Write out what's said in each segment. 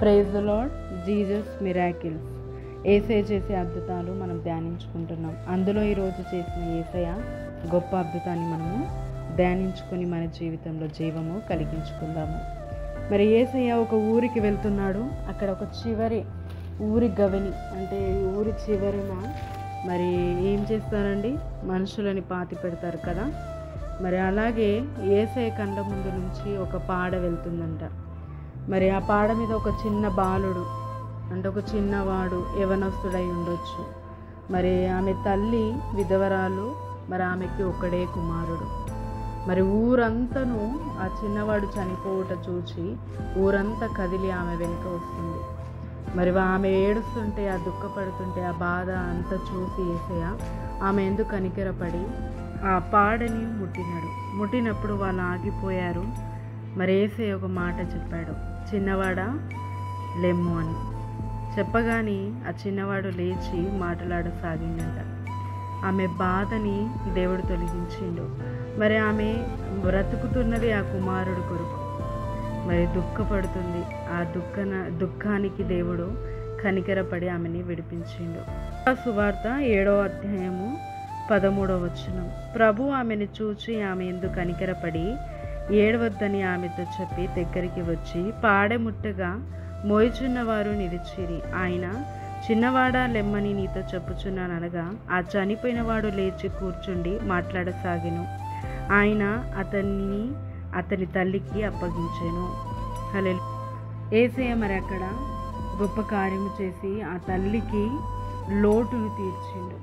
praise the lord Jesus miracles ఏసై చేసే అద్భుతాలు మనం ధ్యానించుకుంటున్నాం అందులో ఈరోజు చేసిన ఏసయ గొప్ప అద్భుతాన్ని మనము ధ్యానించుకొని మన జీవితంలో జీవము కలిగించుకుందాము మరి ఏసయ్య ఒక ఊరికి వెళ్తున్నాడు అక్కడ ఒక చివరి ఊరి గవని అంటే ఈ ఊరి చివరిన మరి ఏం చేస్తారండి మనుషులని పాతి పెడతారు కదా మరి అలాగే ఏసఐ కండ ముందు నుంచి ఒక పాడ వెళ్తుందంట మరి ఆ పాడ మీద ఒక చిన్న బాలుడు అంటే ఒక చిన్నవాడు యవనస్తుడై ఉండొచ్చు మరి ఆమె తల్లి విధవరాలు మరి ఆమెకి ఒకడే కుమారుడు మరి ఊరంతను ఆ చిన్నవాడు చనిపోవుట చూచి ఊరంతా కదిలి ఆమె వెనుక వస్తుంది మరి ఆమె ఏడుస్తుంటే ఆ దుఃఖపడుతుంటే ఆ బాధ అంతా చూసి ఏసయ్య ఆమె ఎందుకు కనికరపడి ఆ పాడని ముట్టినాడు ముట్టినప్పుడు వాళ్ళు ఆగిపోయారు మరి ఏసే ఒక మాట చెప్పాడు చిన్నవాడా లెమ్ము అని చెప్పగానే ఆ చిన్నవాడు లేచి మాట్లాడసాగిందంట ఆమె బాధని దేవుడు తొలగించిండు మరి ఆమె బ్రతుకుతున్నది ఆ కుమారుడు కొరకు మరి దుఃఖపడుతుంది ఆ దుఃఖన దుఃఖానికి దేవుడు కనికరపడి ఆమెని విడిపించిండు ఆ సువార్త ఏడో అధ్యాయము పదమూడవ వచనం ప్రభు ఆమెను చూచి ఆమె ఎందుకు కనికరపడి ఏడవద్దని ఆమెతో చెప్పి దగ్గరికి వచ్చి పాడెముట్టగా మోయిచున్నవారు నిలిచిరి ఆయన చిన్నవాడా లెమ్మని నీతో చెప్పుచున్నాను అనగా ఆ చనిపోయిన వాడు లేచి కూర్చుండి మాట్లాడసాగిను ఆయన అతన్ని అతని తల్లికి అప్పగించాను హలే ఏసయ్య మరి అక్కడ గొప్ప కార్యము చేసి ఆ తల్లికి లోటును తీర్చిండు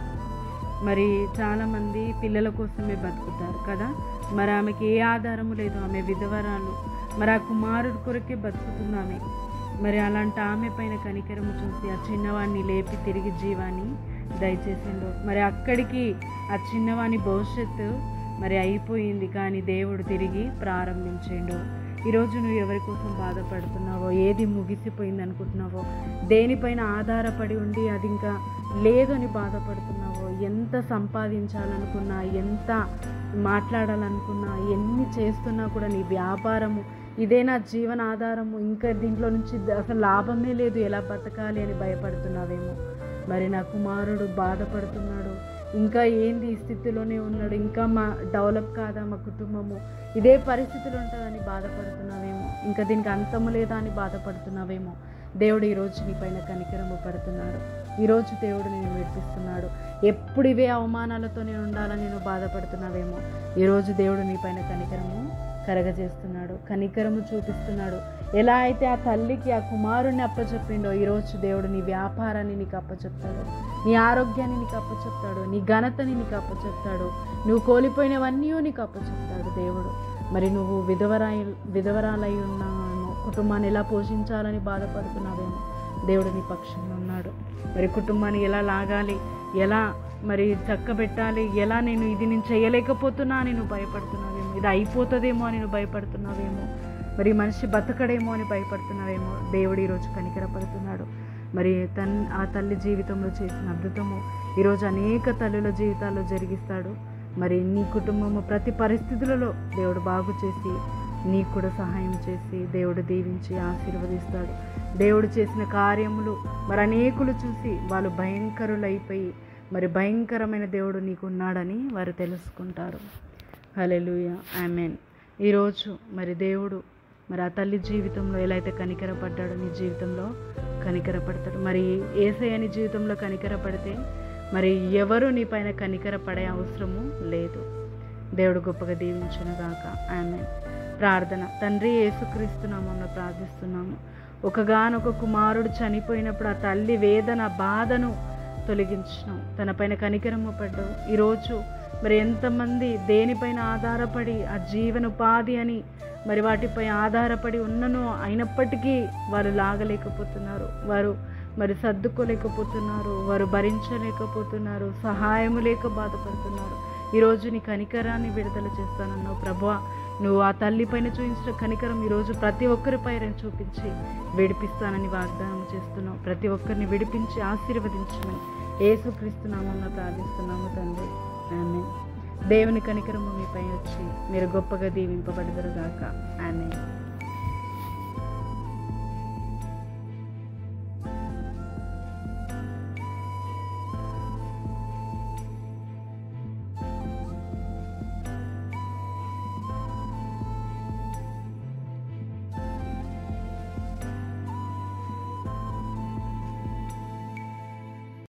మరి చాలామంది పిల్లల కోసమే బతుకుతారు కదా మరి ఆమెకి ఏ ఆధారము లేదు ఆమె విధవరాలు మరి ఆ కుమారుడు కొరకే బతుకుతుంది ఆమె మరి అలాంటి ఆమె పైన కనికరము చూసి ఆ చిన్నవాడిని లేపి తిరిగి జీవాన్ని దయచేసిండు మరి అక్కడికి ఆ చిన్నవాని భవిష్యత్తు మరి అయిపోయింది కానీ దేవుడు తిరిగి ప్రారంభించిండు ఈరోజు నువ్వు ఎవరి కోసం బాధపడుతున్నావో ఏది ముగిసిపోయింది అనుకుంటున్నావో దేనిపైన ఆధారపడి ఉండి అది ఇంకా లేదని బాధపడుతున్నావో ఎంత సంపాదించాలనుకున్నా ఎంత మాట్లాడాలనుకున్నా ఎన్ని చేస్తున్నా కూడా నీ వ్యాపారము ఇదే నా జీవన ఆధారము ఇంకా దీంట్లో నుంచి అసలు లాభమే లేదు ఎలా బతకాలి అని భయపడుతున్నావేమో మరి నా కుమారుడు బాధపడుతున్నాడు ఇంకా ఏంది ఈ స్థితిలోనే ఉన్నాడు ఇంకా మా డెవలప్ కాదా మా కుటుంబము ఇదే పరిస్థితులు ఉంటుందని బాధపడుతున్నావేమో ఇంకా దీనికి అంతము లేదా అని బాధపడుతున్నావేమో దేవుడు ఈరోజు నీ పైన కనికరము పడుతున్నాడు ఈరోజు దేవుడు నేను విడిపిస్తున్నాడు ఎప్పుడు ఇవే అవమానాలతోనే ఉండాలని నేను బాధపడుతున్నావేమో ఈరోజు దేవుడు నీ పైన కనికరము కరగజేస్తున్నాడు కనికరము చూపిస్తున్నాడు ఎలా అయితే ఆ తల్లికి ఆ కుమారుణ్ణి అప్పచెప్పిండో ఈరోజు దేవుడు నీ వ్యాపారాన్ని నీకు అప్పచెప్తాడు నీ ఆరోగ్యాన్ని నీకు అప్పచెప్తాడు నీ ఘనతని నీకు అప్పచెప్తాడు నువ్వు కోల్పోయినవన్నీ నీకు అప్పచెప్తాడు దేవుడు మరి నువ్వు విధవరాయి విధవరాలై ఉన్నావేమో కుటుంబాన్ని ఎలా పోషించాలని బాధపడుతున్నావేమో దేవుడు నీ పక్షంలో ఉన్నాడు మరి కుటుంబాన్ని ఎలా లాగాలి ఎలా మరి చక్కబెట్టాలి ఎలా నేను ఇది నేను చేయలేకపోతున్నా అని నువ్వు భయపడుతున్నావేమో ఇది అయిపోతుందేమో అని నువ్వు భయపడుతున్నావేమో మరి మనిషి బతకడేమో అని భయపడుతున్నావేమో దేవుడు ఈరోజు కనికరపడుతున్నాడు మరి తన్ ఆ తల్లి జీవితంలో చేసిన అద్భుతము ఈరోజు అనేక తల్లుల జీవితాల్లో జరిగిస్తాడు మరి నీ కుటుంబము ప్రతి పరిస్థితులలో దేవుడు బాగు చేసి నీకు కూడా సహాయం చేసి దేవుడు దీవించి ఆశీర్వదిస్తాడు దేవుడు చేసిన కార్యములు మరి అనేకులు చూసి వాళ్ళు భయంకరులైపోయి మరి భయంకరమైన దేవుడు నీకు ఉన్నాడని వారు తెలుసుకుంటారు హలెలుయ ఆమెన్ ఈరోజు మరి దేవుడు మరి ఆ తల్లి జీవితంలో ఎలా అయితే కనికరపడ్డాడో నీ జీవితంలో కనికరపడతాడు మరి ఏసయ్య నీ జీవితంలో కనికరపడితే మరి ఎవరు నీ పైన కనికరపడే అవసరము లేదు దేవుడు గొప్పగా దీవించును గాక ఆమె ప్రార్థన తండ్రి యేసుక్రీస్తున్నామన్న ప్రార్థిస్తున్నాము ఒకగానొక కుమారుడు చనిపోయినప్పుడు ఆ తల్లి వేదన బాధను తొలగించినాం తన పైన కనికరము పడ్డావు ఈరోజు మరి ఎంతమంది దేనిపైన ఆధారపడి ఆ జీవనోపాధి అని మరి వాటిపై ఆధారపడి ఉన్ననో అయినప్పటికీ వారు లాగలేకపోతున్నారు వారు మరి సర్దుకోలేకపోతున్నారు వారు భరించలేకపోతున్నారు సహాయము లేక బాధపడుతున్నారు ఈరోజు నీ కనికరాన్ని విడుదల చేస్తానన్నావు ప్రభా నువ్వు ఆ తల్లి పైన చూపించిన కనికరం ఈరోజు ప్రతి ఒక్కరి పైన చూపించి విడిపిస్తానని వాగ్దానం చేస్తున్నావు ప్రతి ఒక్కరిని విడిపించి ఆశీర్వదించమని ఏసుక్రీస్తు నామంలో ప్రార్థిస్తున్నాము తండ్రి ఆమె దేవుని కనికరము మీపై వచ్చి మీరు గొప్పగా దీవింపబడదురుగాక ఆమె